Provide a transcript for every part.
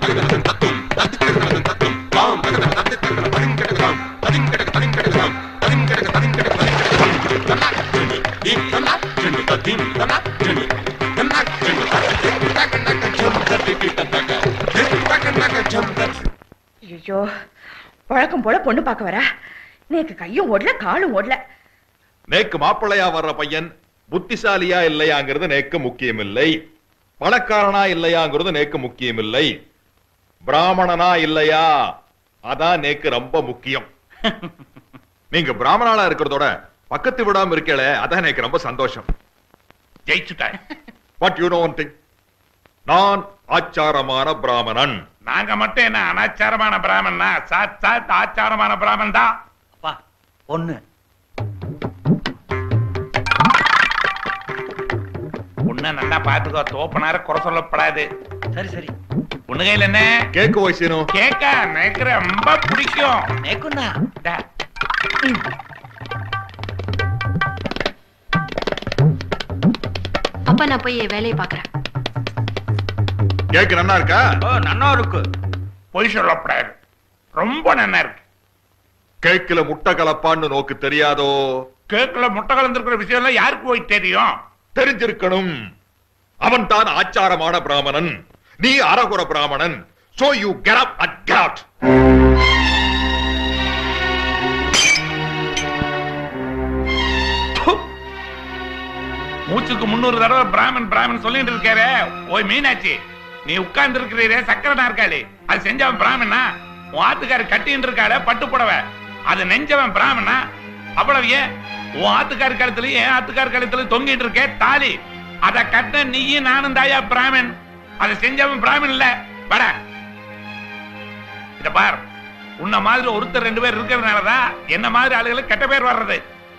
ஐயோ வழக்கம் போல பொண்ணு பார்க்க வரா நேக்கு கையும் ஓடல காலும் ஓடல நேக்கு மாப்பிள்ளையா வர்ற பையன் புத்திசாலியா இல்லையாங்கிறது நேக்கு முக்கியமில்லை பணக்காரனா இல்லையாங்கிறது நேக்கு முக்கியமில்லை பிராமணனா இல்லையா அதான் நேக்கு ரொம்ப முக்கியம் நீங்க பிராமணாலா இருக்கிறதோட பக்கத்து விடாம இருக்கல அதான் எனக்கு ரொம்ப சந்தோஷம் ஜெயிச்சுட்டாய் but you know one thing நான் ஆச்சாரமான பிராமணன் நாங்க மட்டும் என்ன அனாச்சாரமான பிராமணா சாத் சாத் ஆச்சாரமான பிராமன் தான் அப்பா பொண்ணு உன்னை நல்லா பாத்துக்கோ தோப்பனார குறை சொல்லப்படாது சரி சரி உன்னு கையில என்ன கேக்கு வயசுனோ கேக்க எனக்கு ரொம்ப பிடிக்கும் நேக்குண்ணா டா. அப்பா நான் போய் என் வேலையை பாக்குறேன் கேக்கு நன்னா இருக்கா ஓ நன்னா இருக்கு பொய் சொல்லப்படாது ரொம்ப நல்லா இருக்கு கேக்குல முட்டை கலப்பான்னு நோக்கு தெரியாதோ கேக்குல முட்டை கலந்துருக்கிற விஷயம் எல்லாம் யாருக்கு போய் தெரியும் தெரிஞ்சிருக்கணும் அவன் தான் ஆச்சாரமான பிராமணன் நீ அரகுர பிராமணன் so you get up at get out மூச்சுக்கு முன்னூறு தடவை பிராமன் பிராமன் சொல்லிட்டு இருக்காரு ஓய் மீனாட்சி நீ உட்கார்ந்து இருக்கிறீரே சக்கர நாற்காலி அது செஞ்சவன் பிராமணா உன் ஆத்துக்காரு கட்டின்னு இருக்காள பட்டு புடவை அது நெஞ்சவன் பிராமணா அவ்வளவு ஏன் உன் ஆத்துக்காரு கழுத்துலயும் என் ஆத்துக்காரு கழுத்துல தொங்கிட்டு இருக்கே தாலி அத கட்ட நீயும் நானும் தாயா பிராமன் அதை செஞ்சவன் பிராமன் இல்ல வட இத பார் உன்ன மாதிரி ஒருத்தர் ரெண்டு பேர் இருக்கிறதுனாலதான் என்ன மாதிரி ஆளுகளுக்கு கெட்ட பேர் வர்றது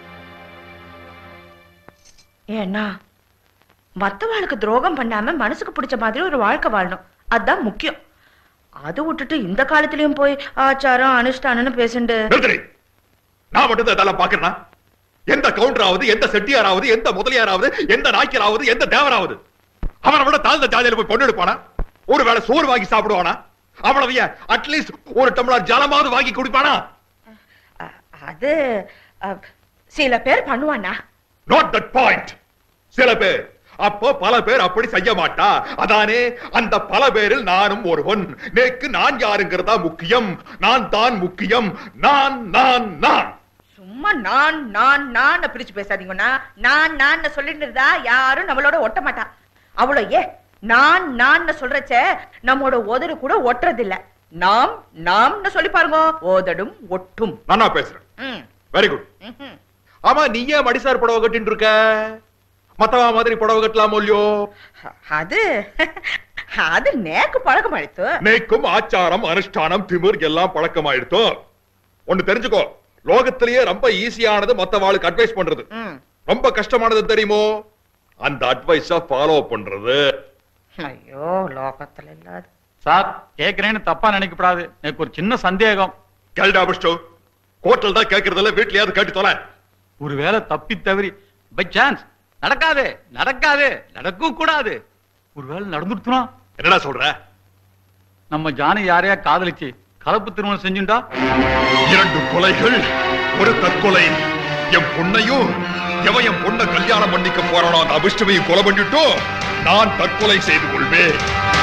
ஏன்னா மத்தவாளுக்கு துரோகம் பண்ணாம மனசுக்கு பிடிச்ச மாதிரி ஒரு வாழ்க்கை வாழணும் அதான் முக்கியம் அது விட்டுட்டு இந்த காலத்திலயும் போய் ஆச்சாரம் அனுஷ்டானம்னு பேசிண்டு நிறுத்தடி நான் மட்டும் தான் இதெல்லாம் பாக்குறேனா எந்த கவுண்டராவது எந்த செட்டியாராவது எந்த முதலியாராவது எந்த நாய்க்கராவது எந்த தேவராவது அவனை விட தாழ்ந்த ஜாதியில போய் பொண்ணு எடுப்பானா ஒருவேளை சோறு வாங்கி சாப்பிடுவானா அவ்வளவு அட்லீஸ்ட் ஒரு டம்ளர் ஜலமாவது வாங்கி குடிப்பானா அ- அது அ, சில பேர் பண்ணுவானா நாட் தட் பாயிண்ட் சில பேர் அப்போ பல பேர் அப்படி செய்ய மாட்டா அதானே அந்த பல பேரில் நானும் ஒருவன் நேக்கு நான் யாருங்கிறதா முக்கியம் நான் தான் முக்கியம் நான் நான் நான் சும்மா நான் நான் நான் பிரிச்சு பேசாதீங்கண்ணா நான் நான் சொல்லிட்டு இருந்தா யாரும் நம்மளோட ஒட்ட மாட்டா அவ்வளோ ஏ நான் நான் சொல்றச்ச நம்மோட உதடு கூட ஒட்டுறதில்ல நாம் நாம்னு சொல்லி பாருங்க ஓதடும் ஒட்டும் நானா பேசுறேன் ம், வெரி குட் ம்ஹும். ஆமா நீ ஏன் மடிசார் புடவை கட்டின்னு இருக்க மத்தவா மாதிரி புடவை கட்டலாமோ இல்லையோ அது அது நேக்கு பழக்கம் அழைத்து நேக்கும் ஆச்சாரம் அனுஷ்டானம் திமிர் எல்லாம் பழக்கமாயிடுத்தோ ஒண்ணு தெரிஞ்சுக்கோ லோகத்திலேயே ரொம்ப ஈஸியானது மத்தவாளுக்கு அட்வைஸ் பண்றது ம். ரொம்ப கஷ்டமானது தெரியுமோ அந்த அட்வைஸ ஃபாலோ பண்றது ஐயோ லோகத்துல இல்லாத சார் கேக்குறேன்னு தப்பா நினைக்கப்படாது எனக்கு ஒரு சின்ன சந்தேகம் கேள்டா பிஸ்டோ கோர்ட்டில் தான் கேட்கறதில்ல வீட்லயாவது கேட்டு தொலை ஒருவேளை தப்பி தவறி பை சான்ஸ் நடக்காது நடக்காது நடக்கவும் கூடாது ஒருவேளை நடந்துடுத்துனா என்னடா சொல்ற நம்ம ஜானி யாரையா காதலிச்சு கலப்பு திருமணம் செஞ்சுண்டா இரண்டு கொலைகள் ஒரு தற்கொலை என் பொண்ணையும் எவன் என் பொண்ணை கல்யாணம் பண்ணிக்க போறானோ அந்த அபிஷ்டமையும் கொலை பண்ணிட்டோ நான் தற்கொலை செய்து கொள்வேன்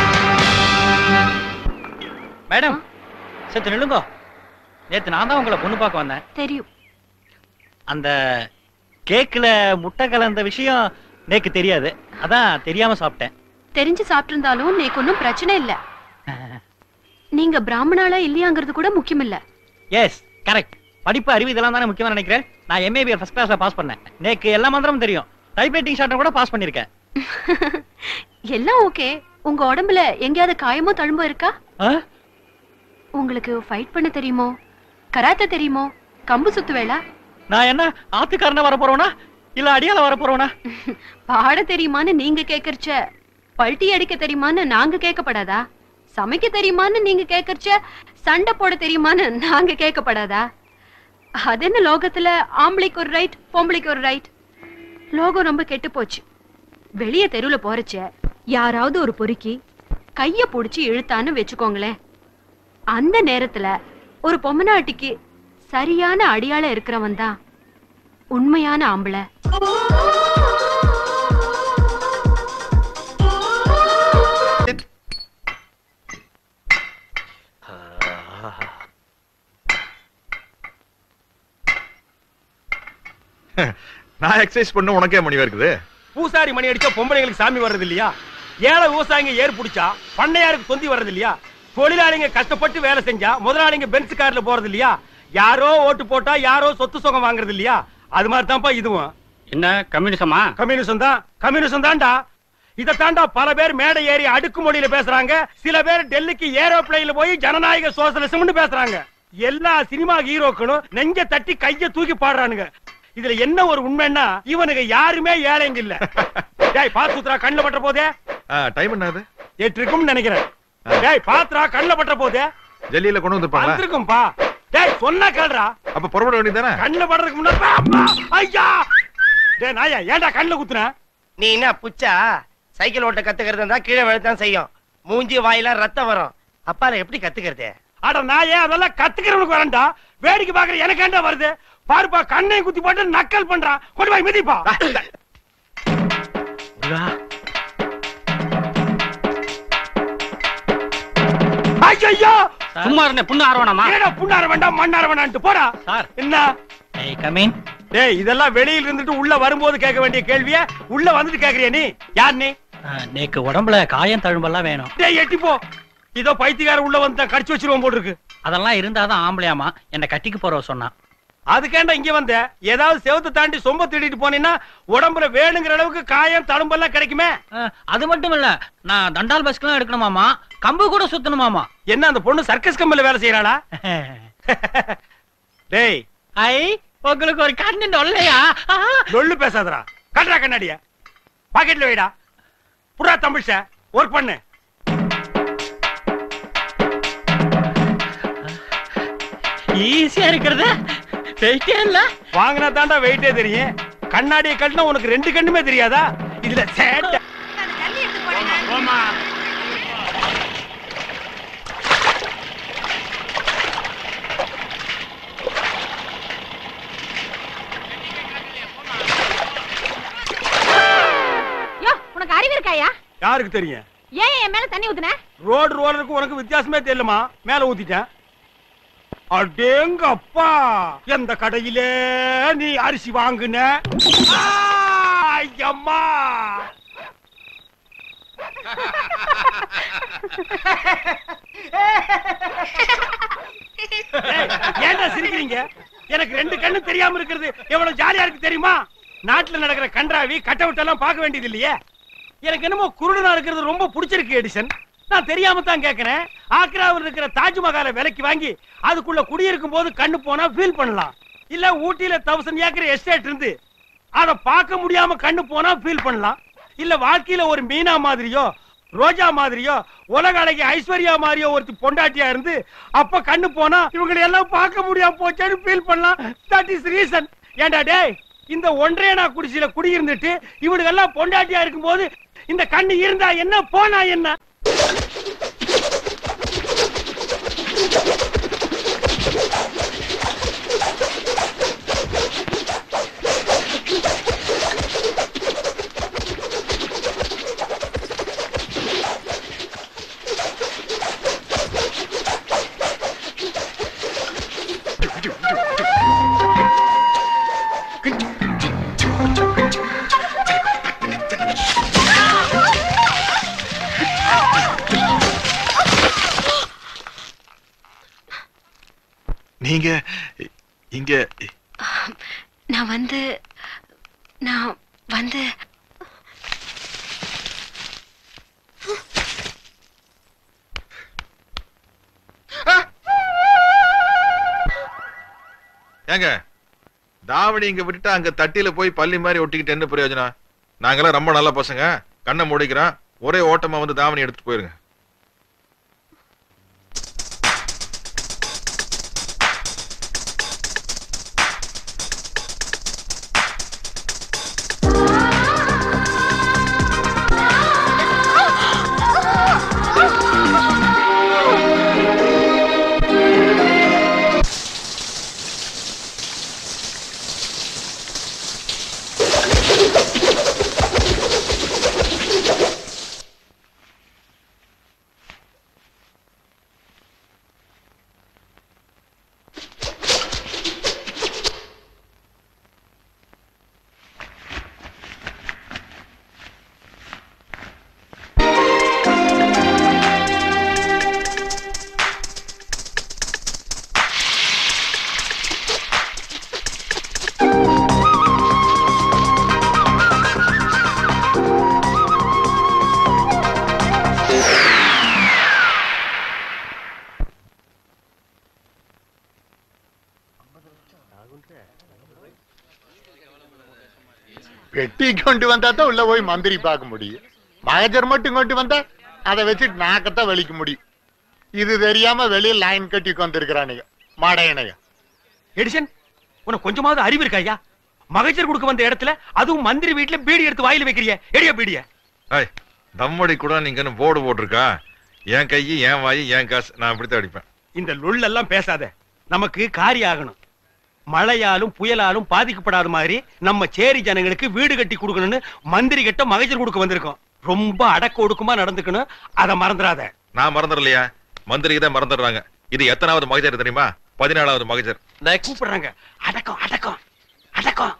மேடம் சத்து நில்லுங்க நேத்து நான் தான் உங்களை பொண்ணு பார்க்க வந்தேன் தெரியும் அந்த கேக்குல முட்டை கலந்த விஷயம் நேக்கு தெரியாது அதான் தெரியாம சாப்பிட்டேன் தெரிஞ்சு சாப்பிட்டிருந்தாலும் நீக்கு ஒன்றும் பிரச்சனை இல்ல நீங்க பிராமணாலா இல்லையாங்கிறது கூட முக்கியம் இல்ல எஸ் கரெக்ட் படிப்பு அறிவு இதெல்லாம் தானே முக்கியமா நினைக்கிறேன் நான் எம்ஏபி ஃபர்ஸ்ட் கிளாஸ்ல பாஸ் பண்ணேன் நேக்கு எல்லா மந்திரமும் தெரியும் டைப்ரைட்டிங் ஷார்ட் கூட பாஸ் பண்ணிருக்கேன் எல்லாம் ஓகே உங்க உடம்புல எங்கேயாவது காயமோ தழும்போ இருக்கா ஆ? உங்களுக்கு ஃபைட் பண்ண தெரியுமோ கராத்தே தெரியுமோ கம்பு சுத்து வேளா நான் என்ன ஆத்துக்காரன வர போறவனா இல்ல அடியால வர போறவனா பாட தெரியுமான்னு நீங்க கேக்குறச்ச பல்ட்டி அடிக்க தெரியுமான்னு நாங்க கேட்கப்படாதா சமைக்க தெரியுமான்னு நீங்க கேக்குறச்ச சண்டை போட தெரியுமான்னு நாங்க கேட்கப்படாதா அது என்ன லோகத்துல ஆம்பளைக்கு ஒரு ரைட் பொம்பளைக்கு ஒரு ரைட் லோகம் ரொம்ப கெட்டு போச்சு வெளிய தெருவுல போறச்ச யாராவது ஒரு பொறுக்கி கைய புடிச்சு இழுத்தான்னு வச்சுக்கோங்களேன் அந்த நேரத்துல ஒரு பொம்மநாட்டிக்கு சரியான அடியாள இருக்கிறவன் தான் உண்மையான ஆம்பளை நான் எக்ஸசைஸ் பண்ண உனக்கே மணி இருக்குது பூசாரி மணி அடிச்சா பொம்பளைங்களுக்கு சாமி வர்றது இல்லையா ஏழை விவசாயிங்க ஏர் பிடிச்சா பண்ணையாருக்கு தொந்தி வர்றது இல்லையா தொழிலாளிங்க கஷ்டப்பட்டு வேலை செஞ்சா முதலாளிங்க பென்ஸ் கார்ல போறது இல்லையா யாரோ ஓட்டு போட்டா யாரோ சொத்து சுகம் வாங்குறது இல்லையா அது மாதிரி தான்ப்பா இதுவும் என்ன கம்யூனிசமா கம்யூனிசம் தான் கம்யூனிசம் தான்டா இதை தாண்டா பல பேர் மேடை ஏறி அடுக்கு மொழியில பேசுறாங்க சில பேர் டெல்லிக்கு ஏரோப்ளைன்ல போய் ஜனநாயக சோசலிசம்னு பேசுறாங்க எல்லா சினிமா ஹீரோக்களும் நெஞ்ச தட்டி கைய தூக்கி பாடுறானுங்க இதுல என்ன ஒரு உண்மைன்னா இவனுக்கு யாருமே ஏழைங்க இல்ல டேய் பாத்துத்ரா கண்ணுல பட்ட போதே டைம் என்னது எட்டு இருக்கும்னு நினைக்கிறேன் டேய் பாத்துரா கண்ணுல பட்ட போதே ஜல்லியில கொண்டு வந்துருப்பாங்களா வந்திருக்கும்பா டேய் சொன்னா கேளுடா அப்ப புறப்பட வேண்டியதானே கண்ணுல படுறதுக்கு முன்னாடி அப்பா, ஐயா டேய் நாயா ஏன்டா கண்ணுல குத்துன நீ என்ன புச்சா சைக்கிள் ஓட்ட கத்துக்கிறது இருந்தா கீழே விழத்தான் செய்யும் மூஞ்சி வாயில ரத்தம் வரும் அப்பால எப்படி கத்துக்கிறது அட நான் ஏன் அதெல்லாம் கத்துக்கிறவனுக்கு வரேன்டா வேடிக்கை பாக்குற எனக்கு ஏன்டா வருது பாருப்பா கண்ணையும் குத்தி போட்டு நக்கல் பண்றான் கொண்டு போய் மிதிப்பா ஐயோ சும்மா இருந்தே புண்ணு ஆர்வனமா ஏடா புண்ணார வேண்டாம் மண்ணார வேண்டாம்ட்டு போடா சார். என்ன ஏய் கமின் டேய் இதெல்லாம் வெளியில இருந்துட்டு உள்ள வரும்போது கேட்க வேண்டிய கேள்விய உள்ள வந்துட்டு கேக்குறியா நீ யார் நீ நேக்கு உடம்புல காயம் தழும்பெல்லாம் வேணும் டேய் எட்டி போ இதோ பைத்தியக்கார உள்ள வந்து கடிச்சு வச்சிருவோம் போல் இருக்கு அதெல்லாம் இருந்தாதான் ஆம்பளையாமா என்ன கட்டிக்கு போறவ சொன்னா அதுக்கேண்டா இங்க வந்த ஏதாவது செவத்தை தாண்டி சொம்ப திருடிட்டு போனீங்கன்னா உடம்புல வேணுங்கிற அளவுக்கு காயம் தழும்பெல்லாம் கிடைக்குமே அஹ், அது மட்டும் இல்ல நான் தண்டால் பஸ்க்கெல்லாம் எடுக்கணுமாமா கம்பு கூட சுத்தணுமாமா என்ன அந்த பொண்ணு சர்க்கஸ் கம்பெனில வேலை செய்யறாளா டேய் ஐ உங்களுக்கு ஒரு கண்ணு நொல்லையா ஆ, லொள்ளு பேசாதடா கட்டுறா கண்ணாடிய பாக்கெட்ல வைடா புறா தமிழ்ச்ச ஒர்க் பண்ணு ஈஸியா இருக்கிறது வெயிட்டே இல்ல வாங்கினா தாண்டா வெயிட்டே தெரியும் கண்ணாடியை கட்டினா உனக்கு ரெண்டு கண்ணுமே தெரியாதா இதுல சேட்டை யோ உனக்கு அறிவு இருக்காயா யாருக்கு தெரியும் ஏன் என் மேல தண்ணி ஊத்துன ரோடு ரோலருக்கு உனக்கு வித்தியாசமே தெரியலமா மேல ஊத்திட்டேன் அடேங்கப்பா எந்த கடையிலே நீ அரிசி வாங்குன ஆ, ஐயம்மா ஏய், ஏன்டா சிரிக்கிறீங்க எனக்கு ரெண்டு கண்ணு தெரியாம இருக்கிறது எவ்வளவு ஜாலியா இருக்கு தெரியுமா நாட்டுல நடக்கிற கன்றாவி கட்டவுட் எல்லாம் பார்க்க வேண்டியது இல்லையே எனக்கு என்னமோ குருடனா இருக்கிறது ரொம்ப பிடிச்சிருக்கு எடிசன் நான் தெரியாம தான் கேக்குறேன் ஆக்ராவில் இருக்கிற தாஜ்மஹாலை விலைக்கு வாங்கி அதுக்குள்ள குடியிருக்கும் போது கண்ணு போனா ஃபீல் பண்ணலாம் இல்ல ஊட்டியில தௌசண்ட் ஏக்கர் எஸ்டேட் இருந்து அத பார்க்க முடியாம கண்ணு போனா ஃபீல் பண்ணலாம் இல்ல வாழ்க்கையில ஒரு மீனா மாதிரியோ ரோஜா மாதிரியோ உலக அழகி ஐஸ்வர்யா மாதிரியோ ஒருத்தி பொண்டாட்டியா இருந்து அப்ப கண்ணு போனா இவங்களை எல்லாம் பார்க்க முடியாம போச்சேன்னு ஃபீல் பண்ணலாம் தட் இஸ் ரீசன் ஏண்டா டேய் இந்த ஒன்றே நான் குடிசையில குடியிருந்துட்டு இவனுக்கு எல்லாம் பொண்டாட்டியா இருக்கும்போது இந்த கண்ணு இருந்தா என்ன போனா என்ன நீங்க இங்க நான் வந்து நான் வந்து ஏங்க தாவணி இங்க விட்டுட்டு அங்க தட்டியில போய் பள்ளி மாதிரி ஒட்டிக்கிட்டு என்ன பிரயோஜனம் நாங்கெல்லாம் ரொம்ப நல்ல பசங்க கண்ணை மூடிக்கிறோம் ஒரே ஓட்டமா வந்து தாவணி எடுத்துட்டு போயிருங்க ஆ பெட்டி கொண்டு வந்தா தான் உள்ள போய் மந்திரி பார்க்க முடியும் மகஜர் மட்டும் கொண்டு வந்தா அதை வச்சுட்டு நாக்கத்தான் வலிக்க முடியும் இது தெரியாம வெளியே லைன் கட்டி கொண்டிருக்கிறானுங்க மாடையனையா எடிசன் உனக்கு கொஞ்சமாவது அறிவு இருக்கா ஐயா மகஜர் கொடுக்க வந்த இடத்துல அதுவும் மந்திரி வீட்டுல பீடி எடுத்து வாயில வைக்கிறிய எடியா பீடிய ஏய் தம்மடி கூட நீங்க போர்டு போட்டிருக்கா என் கையி என் வாயி என் காசு நான் இப்படித்தான் அடிப்பேன் இந்த லொல் எல்லாம் பேசாத நமக்கு காரியம் ஆகணும் மழையாலும் புயலாலும் பாதிக்கப்படாத மாதிரி நம்ம சேரி ஜனங்களுக்கு வீடு கட்டி கொடுக்கணும்னு மந்திரி கிட்ட மகஜர் கொடுக்க வந்திருக்கோம் ரொம்ப அடக்க ஒடுக்கமா நடந்துக்கணும் அத மறந்துடாத நான் மறந்துடலையா மந்திரிக்கு தான் மறந்துடுறாங்க இது எத்தனாவது மகஜர் தெரியுமா பதினேழாவது மகஜர் கூப்பிடுறாங்க அடக்கம் அடக்கம் அடக்கம்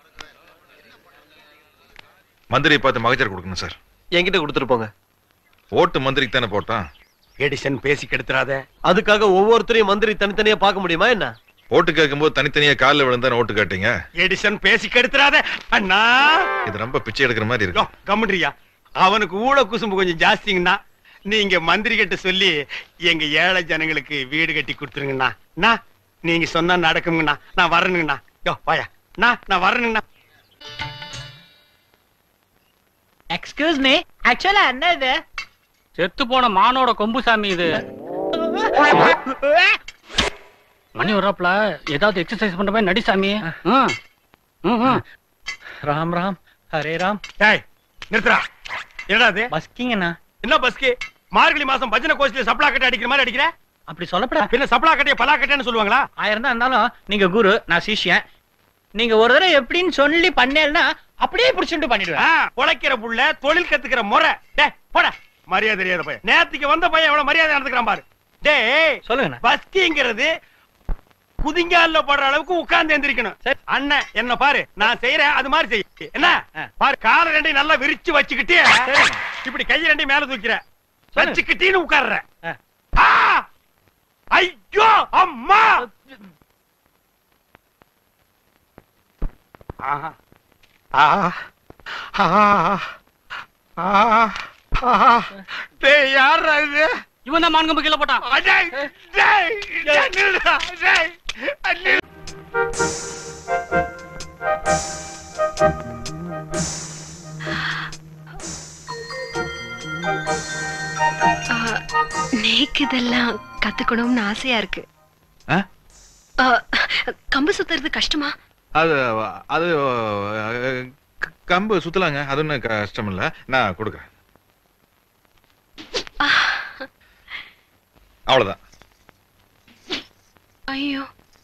மந்திரி பார்த்து மகஜர் கொடுக்கணும் சார் என்கிட்ட கொடுத்துட்டு போங்க ஓட்டு மந்திரிக்கு தானே போட்டான் எடிசன் பேசி கெடுத்துறாத அதுக்காக ஒவ்வொருத்தரையும் மந்திரி தனித்தனியா பார்க்க முடியுமா என்ன ஓட்டு கேட்கும்போது தனித்தனியா காலில் விழுந்தானே ஓட்டு கேட்டீங்க எடிசன் பேசி கெடுத்துறாத அண்ணா இது ரொம்ப பிச்சை எடுக்கிற மாதிரி இருக்கு கம்முன்றியா அவனுக்கு ஊழ குசும்பு கொஞ்சம் ஜாஸ்திங்கண்ணா நீங்க மந்திரி கிட்ட சொல்லி எங்க ஏழை ஜனங்களுக்கு வீடு கட்டி கொடுத்துருங்கண்ணா அண்ணா, நீங்க சொன்னா நடக்குங்கண்ணா நான் வரணுங்கண்ணா யோ வாயா அண்ணா, நான் வரணுங்கண்ணா எக்ஸ்கியூஸ் மீ ஆக்சுவலா என்ன இது செத்து போன மானோட கொம்பு சாமி இது மணி வர்றாப்ல ஏதாவது எக்ஸசைஸ் பண்ற மாதிரி நடி சாமி ம். ம், ம். ராம் ராம் ஹரே ராம் டேய் நிறுத்துறா என்னடா அது பஸ்கிங்கண்ணா என்ன பஸ்கி மார்கழி மாசம் பஜனை கோஷ்டில சப்ளா கட்டை அடிக்கிற மாதிரி அடிக்கிற அப்படி சொல்லப்படாது பின்ன சப்ளா கட்டைய பலா கட்டைன்னு சொல்லுவாங்களா ஆயிரம் தான் இருந்தாலும் நீங்க குரு நான் சிஷ்யன் நீங்க ஒரு தடவை எப்படின்னு சொல்லி பண்ணேன்னா அப்படியே புடிச்சுட்டு பண்ணிடுவேன் ஆ, உழைக்கிற புள்ள தொழில் கத்துக்கிற முறை டேய் போடா மரியாதை தெரியாத பையன் நேத்துக்கு வந்த பையன் எவ்வளவு மரியாதை நடந்துக்கிறான் பாரு டேய் சொல்லுங்க பஸ்கிங்கிறது குதிங்கால்ல போடுற அளவுக்கு உட்கார்ந்து எந்திரிக்கணும் அண்ணன் என்ன பாரு நான் செய்யறேன் அது மாதிரி செய் என்ன பாரு கால ரெண்டையும் நல்லா விரிச்சு வச்சுக்கிட்டே இப்படி கைய ரெண்டையும் மேல தூக்கிற வச்சுக்கிட்டீன்னு உட்கார்ற ஆ! ஐயோ அம்மா ஆஹா. ஆஹா. ஆஹா. ஆஹா. ஆஹா. டேய் யார்ரா இது இவன் தான் மான்கம்பு கீழே போட்டான் டேய், டேய், டேய், நில்லுடா, டேய், நில்லு. நேக்கு இதெல்லாம் கத்துக்கணும்னு ஆசையா இருக்கு ஆ? ஆ, கம்பு சுத்துறது கஷ்டமா அது அது அஹ், க- கம்பு சுத்தலாங்க அது ஒன்றும் கஷ்டம் இல்ல நான் கொடுக்குறேன் அவ்வளவுதான் ஐயோ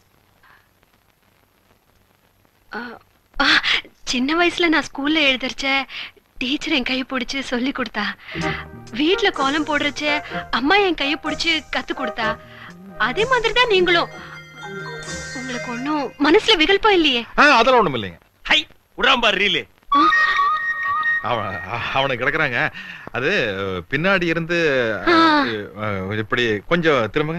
ஆ, ஆ, சின்ன வயசுல நான் ஸ்கூல்ல எழுதறச்ச டீச்சர் என் கையை பிடிச்சு சொல்லி கொடுத்தா வீட்ல கோலம் போடுறச்ச அம்மா என் கையை பிடிச்சு கத்து கொடுத்தா அதே மாதிரி தான் நீங்களும் உங்களுக்கு ஒண்ணும் மனசுல விகல்பம் இல்லையே ஆ, அதெல்லாம் ஒண்ணும் இல்லைங்க ஹை விடாம பாரு ரீலு அவன் அவனுக்கு கிடக்குறாங்க அது பின்னாடி இருந்து அஹ், இப்படி கொஞ்சம் திரும்புங்க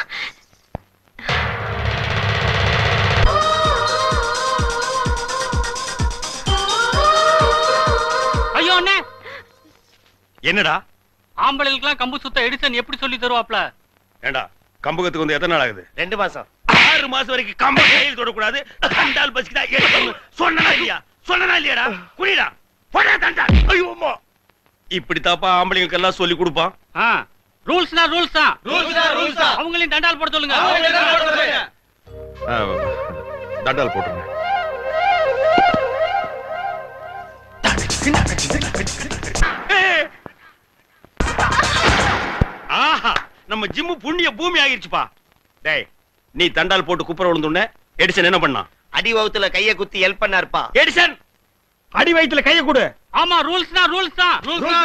ஐயோ அண்ணே என்னடா ஆம்பளைகளுக்கெல்லாம் கம்பு சுத்த எடிசன் எப்படி சொல்லி தருவாப்ல ஏண்டா கம்பகத்துக்கு வந்து எத்தனை நாள் ஆகுது ரெண்டு மாசம் ஆறு மாசம் வரைக்கும் கம்ப கையில் தொடக்கூடாது தண்டால் பசிக்குதா எடுக்கணும் சொன்னனா இல்லையா சொன்னனா இல்லையாடா குடிடா போடா தண்டால் ஐயோ அம்மா இப்படி தாப்பா ஆம்பளைங்களுக்கு எல்லாம் சொல்லி கொடுப்பான் ரூல்ஸ்னா ரூல்ஸ் தான் Rules தான், rules தான். அவங்களையும் தண்டால் போட சொல்லுங்க அவங்களையும் தண்டால் போட சொல்லுங்க. அஹ், தண்டால் போட்டுருங்க ஏய். ஆஹா நம்ம ஜிம்மு புண்ணிய பூமி ஆகிருச்சுப்பா டேய் நீ தண்டால் போட்டு குப்புற விழுந்துன எடிசன் என்ன பண்ணான் அடி வகுத்துல கைய குத்தி ஹெல்ப் பண்ணாருப்பா எடிசன் அடி வயித்துல கைய கொடு ஆமா ரூல்ஸ்னா ரூல்ஸ் தான்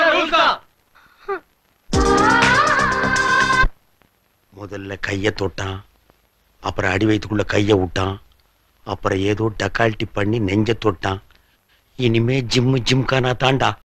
முதல்ல கைய தொட்டான் அப்புறம் அடி வயித்துக்குள்ள கைய விட்டான் அப்புறம் ஏதோ டக்கால்ட்டி பண்ணி நெஞ்ச தொட்டான் இனிமே ஜிம்மு ஜிம்கானா தாண்டா